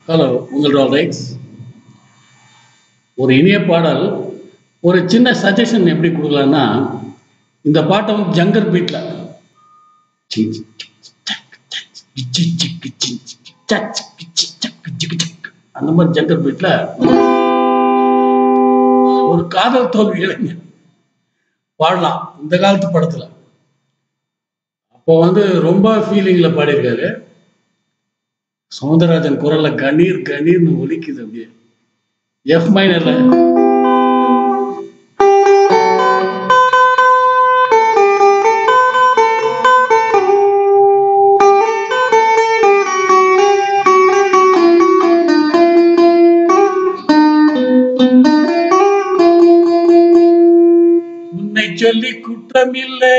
hello உங்கள் all rights ஒரு இனிய பாடல் ஒரு சின்ன சஜஷன் எப்படி கொடுக்கலான்னா இந்த பாட்டை வந்து ஜங்கர் பீட்ல அந்த மாதிரி ஜங்கர் பீட்ல ஒரு காதல் தோல்வி இளைஞர் பாடலாம் இந்த காலத்து படத்துல அப்போ வந்து ரொம்ப ஃபீலிங்ல பாடியிருக்காரு சௌந்தரராஜன் குரல்ல கணீர் கணீர்னு ஒலிக்குது அப்படியே எஃப் மைனர்ல உன்னை சொல்லி குற்றமில்லை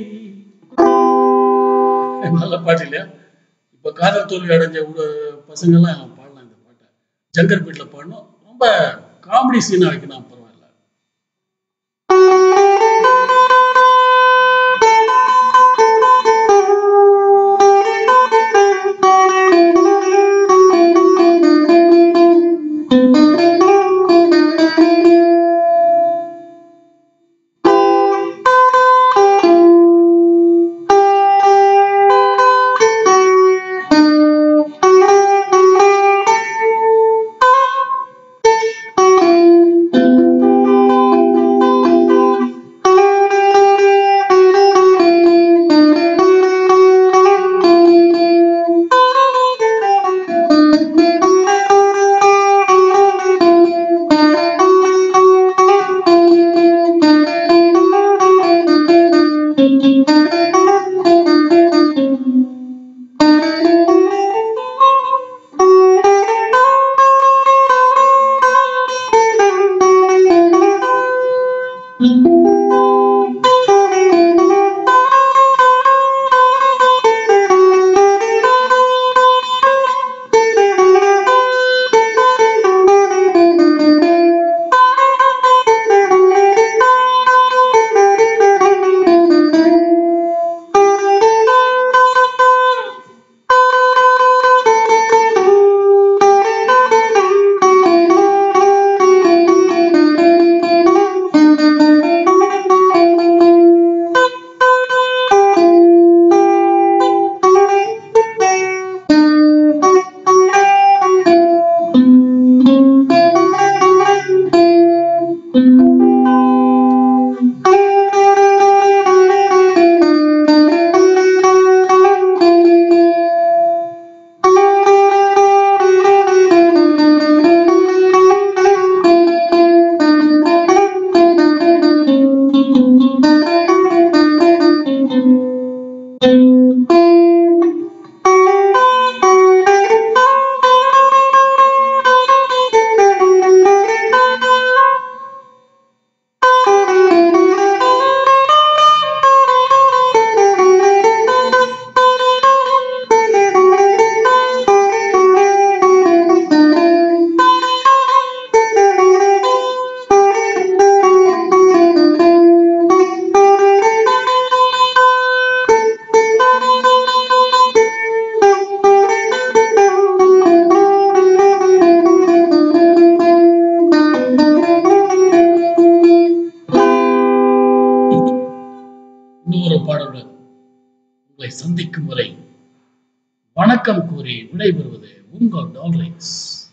நல்ல பாட்டு இல்லையா இப்ப காதல் தோல்வி அடைஞ்ச உட- பசங்கெல்லாம் பாடலாம் இந்த பாட்டை ஜங்கர் பீட்ல பாடணும் ரொம்ப காமெடி சீனா வைக்கணும் பரவாயில்ல இன்னொரு பாடலுடன் உங்களை சந்திக்கும் வரை வணக்கம் கூறி விடைபெறுவது உங்கள் டால் ரைட்ஸ்